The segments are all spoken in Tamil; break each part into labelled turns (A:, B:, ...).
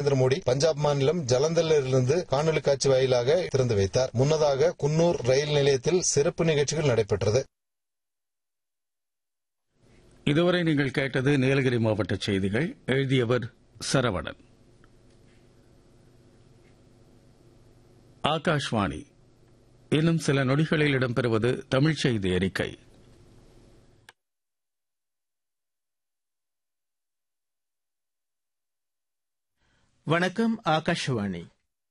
A: நரேந்திர மோடி பஞ்சாப் மாநிலம் ஜலந்தரிலிருந்து காணொலி காட்சி வாயிலாக திறந்து வைத்தார் முன்னதாக குன்னூர் ரயில் நிலையத்தில் சிறப்பு நிகழ்ச்சிகள் நடைபெற்றது
B: இதுவரை நீங்கள் கேட்டது நீலகிரி மாவட்ட செய்திகள் எழுதியவர் சரவணன் ஆகாஷ்வாணி இன்னும் சில நொடிகளில் இடம்பெறுவது தமிழ் செய்தி அறிக்கை
C: வணக்கம் ஆகாஷவாணி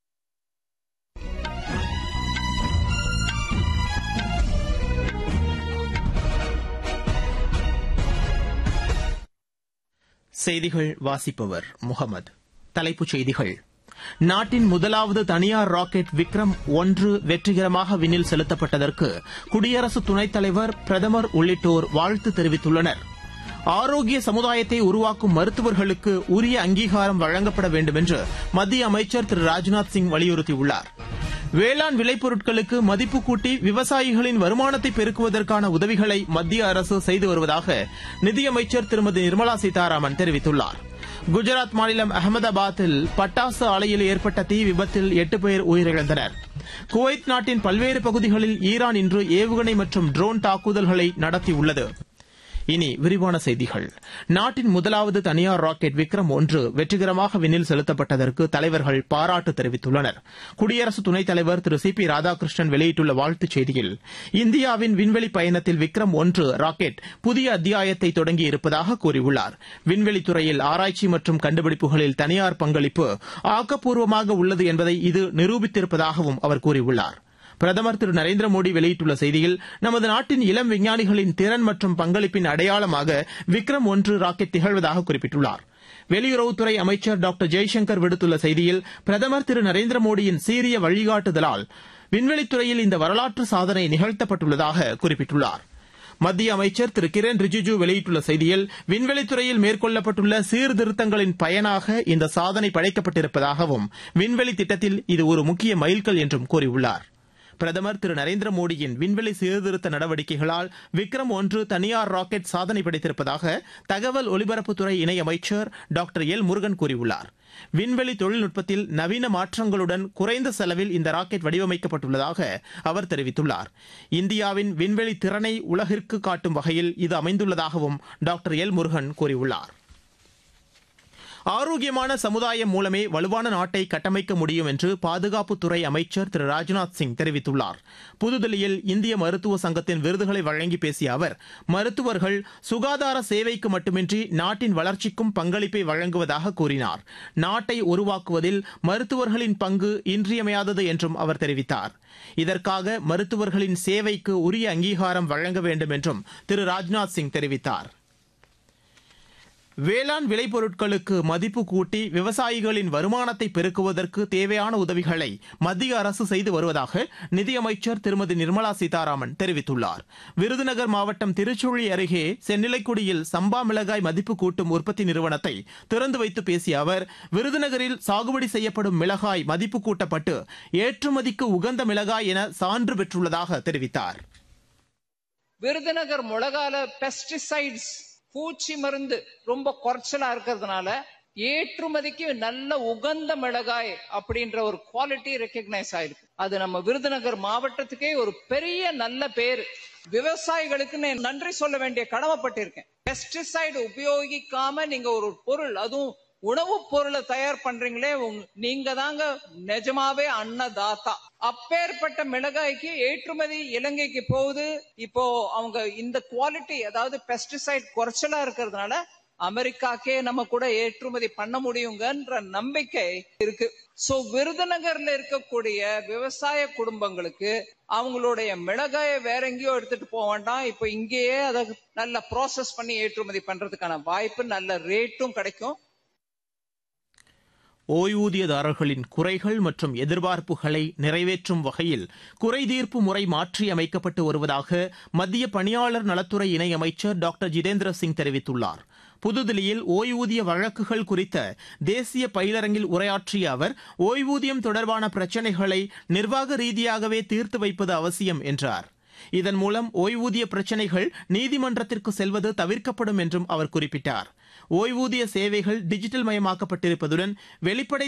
C: செய்திகள் வாசிப்பவர் முகமது தலைப்புச் செய்திகள் நாட்டின் முதலாவது தனியார் ராக்கெட் விக்ரம் ஒன்று வெற்றிகரமாக விண்ணில் செலுத்தப்பட்டதற்கு குடியரசு துணைத் தலைவர் பிரதமர் உள்ளிட்டோர் வாழ்த்து தெரிவித்துள்ளனர் ஆரோக்கிய சமுதாயத்தை உருவாக்கும் மருத்துவர்களுக்கு உரிய அங்கீகாரம் வழங்கப்பட வேண்டும் என்று மத்திய அமைச்சர் திரு ராஜ்நாத் சிங் வலியுறுத்தியுள்ளார் வேளாண் விளைபொருட்களுக்கு மதிப்பு கூட்டி விவசாயிகளின் வருமானத்தை பெருக்குவதற்கான உதவிகளை மத்திய அரசு செய்து வருவதாக நிதியமைச்சர் திருமதி நிர்மலா சீதாராமன் தெரிவித்துள்ளார் குஜராத் மாநிலம் அகமதாபாத்தில் பட்டாசு ஆலையில் ஏற்பட்ட தீ விபத்தில் எட்டு பேர் உயிரிழந்தனர் குவைத் நாட்டின் பல்வேறு பகுதிகளில் ஈரான் இன்று ஏவுகணை மற்றும் ட்ரோன் தாக்குதல்களை நடத்தியுள்ளது இனி விரிவான செய்திகள் நாட்டின் முதலாவது தனியார் ராக்கெட் விக்ரம் ஒன்று வெற்றிகரமாக விண்ணில் செலுத்தப்பட்டதற்கு தலைவர்கள் பாராட்டு தெரிவித்துள்ளனர் குடியரசு துணைத் தலைவர் திரு சி பி ராதாகிருஷ்ணன் வெளியிட்டுள்ள வாழ்த்துச் செய்தியில் இந்தியாவின் விண்வெளி பயணத்தில் விக்ரம் ஒன்று ராக்கெட் புதிய அத்தியாயத்தை தொடங்கி இருப்பதாக கூறியுள்ளார் விண்வெளித் துறையில் ஆராய்ச்சி மற்றும் கண்டுபிடிப்புகளில் தனியார் பங்களிப்பு ஆக்கப்பூர்வமாக உள்ளது என்பதை இது நிரூபித்திருப்பதாகவும் அவர் கூறியுள்ளார் பிரதமர் திரு நரேந்திர மோடி வெளியிட்டுள்ள செய்தியில் நமது நாட்டின் இளம் விஞ்ஞானிகளின் திறன் மற்றும் பங்களிப்பின் அடையாளமாக விக்ரம் ஒன்று ராக்கெட் திகழ்வதாக குறிப்பிட்டுள்ளார் வெளியுறவுத்துறை அமைச்சர் டாக்டர் ஜெய்சங்கர் விடுத்துள்ள செய்தியில் பிரதமர் திரு நரேந்திர மோடியின் சீரிய வழிகாட்டுதலால் விண்வெளித்துறையில் இந்த வரலாற்று சாதனை நிகழ்த்தப்பட்டுள்ளதாக குறிப்பிட்டுள்ளார் மத்திய அமைச்சர் திரு கிரண் ரிஜிஜு வெளியிட்டுள்ள செய்தியில் விண்வெளித்துறையில் மேற்கொள்ளப்பட்டுள்ள சீர்திருத்தங்களின் பயனாக இந்த சாதனை படைக்கப்பட்டிருப்பதாகவும் விண்வெளி திட்டத்தில் இது ஒரு முக்கிய மைல்கல் என்றும் கூறியுள்ளார் பிரதமர் திரு நரேந்திர மோடியின் விண்வெளி சீர்திருத்த நடவடிக்கைகளால் விக்ரம் ஒன்று தனியார் ராக்கெட் சாதனை படைத்திருப்பதாக தகவல் ஒலிபரப்புத்துறை இணையமைச்சர் டாக்டர் எல் முருகன் கூறியுள்ளார் விண்வெளி தொழில்நுட்பத்தில் நவீன மாற்றங்களுடன் குறைந்த செலவில் இந்த ராக்கெட் வடிவமைக்கப்பட்டுள்ளதாக அவர் தெரிவித்துள்ளார் இந்தியாவின் விண்வெளி திறனை உலகிற்கு காட்டும் வகையில் இது அமைந்துள்ளதாகவும் டாக்டர் எல் முருகன் கூறியுள்ளார் ஆரோக்கியமான சமுதாயம் மூலமே வலுவான நாட்டை கட்டமைக்க முடியும் என்று பாதுகாப்புத்துறை அமைச்சர் திரு ராஜ்நாத் சிங் தெரிவித்துள்ளார் புதுதில்லியில் இந்திய மருத்துவ சங்கத்தின் விருதுகளை வழங்கி பேசிய அவர் மருத்துவர்கள் சுகாதார சேவைக்கு மட்டுமின்றி நாட்டின் வளர்ச்சிக்கும் பங்களிப்பை வழங்குவதாக கூறினார் நாட்டை உருவாக்குவதில் மருத்துவர்களின் பங்கு இன்றியமையாதது என்றும் அவர் தெரிவித்தார் இதற்காக மருத்துவர்களின் சேவைக்கு உரிய அங்கீகாரம் வழங்க வேண்டும் என்றும் திரு ராஜ்நாத் சிங் தெரிவித்தார் வேளாண் விளைபொருட்களுக்கு மதிப்பு கூட்டி விவசாயிகளின் வருமானத்தை பெருக்குவதற்கு தேவையான உதவிகளை மத்திய அரசு செய்து வருவதாக நிதியமைச்சர் திருமதி நிர்மலா சீதாராமன் தெரிவித்துள்ளார் விருதுநகர் மாவட்டம் திருச்சுழி அருகே சென்னிலைக்குடியில் சம்பா மிளகாய் மதிப்பு கூட்டும் உற்பத்தி நிறுவனத்தை திறந்து வைத்து பேசிய அவர் விருதுநகரில் சாகுபடி செய்யப்படும் மிளகாய் மதிப்பு கூட்டப்பட்டு ஏற்றுமதிக்கு உகந்த மிளகாய் என சான்று பெற்றுள்ளதாக தெரிவித்தார்
D: விருதுநகர் மிளகால பெஸ்டிசைட்ஸ் பூச்சி மருந்து ரொம்ப குறைச்சலா இருக்கிறதுனால ஏற்றுமதிக்கு நல்ல உகந்த மிளகாய் அப்படின்ற ஒரு குவாலிட்டி ரெக்கக்னைஸ் ஆயிருக்கு அது நம்ம விருதுநகர் மாவட்டத்துக்கே ஒரு பெரிய நல்ல பேர் விவசாயிகளுக்கு நான் நன்றி சொல்ல வேண்டிய கடமைப்பட்டிருக்கேன் பெஸ்டிசைடு உபயோகிக்காம நீங்க ஒரு பொருள் அதுவும் உணவுப் பொருளை தயார் பண்றீங்களே நீங்க தாங்க நிஜமாவே அன்னதாத்தா அப்பேற்பட்ட மிளகாய்க்கு ஏற்றுமதி இலங்கைக்கு போகுது இப்போ அவங்க இந்த குவாலிட்டி அதாவது பெஸ்டிசைட் குறைச்சலா இருக்கிறதுனால அமெரிக்காக்கே நம்ம கூட ஏற்றுமதி பண்ண முடியுங்கன்ற நம்பிக்கை இருக்கு சோ விருதுநகர்ல இருக்கக்கூடிய விவசாய குடும்பங்களுக்கு அவங்களுடைய மிளகாயை வேற எங்கேயோ எடுத்துட்டு போக வேண்டாம் இப்போ இங்கேயே அதை நல்ல ப்ராசஸ் பண்ணி ஏற்றுமதி பண்றதுக்கான வாய்ப்பு நல்ல ரேட்டும் கிடைக்கும்
C: ஓய்வூதியதாரர்களின் குறைகள் மற்றும் எதிர்பார்ப்புகளை நிறைவேற்றும் வகையில் குறைதீர்ப்பு முறை மாற்றி அமைக்கப்பட்டு வருவதாக மத்திய பணியாளர் நலத்துறை இணையமைச்சர் டாக்டர் ஜிதேந்திர சிங் தெரிவித்துள்ளார் புதுதில்லியில் ஓய்வூதிய வழக்குகள் குறித்த தேசிய பயிலரங்கில் உரையாற்றிய அவர் ஓய்வூதியம் தொடர்பான பிரச்சினைகளை நிர்வாக ரீதியாகவே தீர்த்து வைப்பது அவசியம் என்றார் இதன் மூலம் ஓய்வூதிய பிரச்சினைகள் நீதிமன்றத்திற்கு செல்வது தவிர்க்கப்படும் என்றும் அவர் குறிப்பிட்டார் ஓய்வூதிய சேவைகள் டிஜிட்டல் மயமாக்கப்பட்டிருப்பதுடன் வெளிப்படை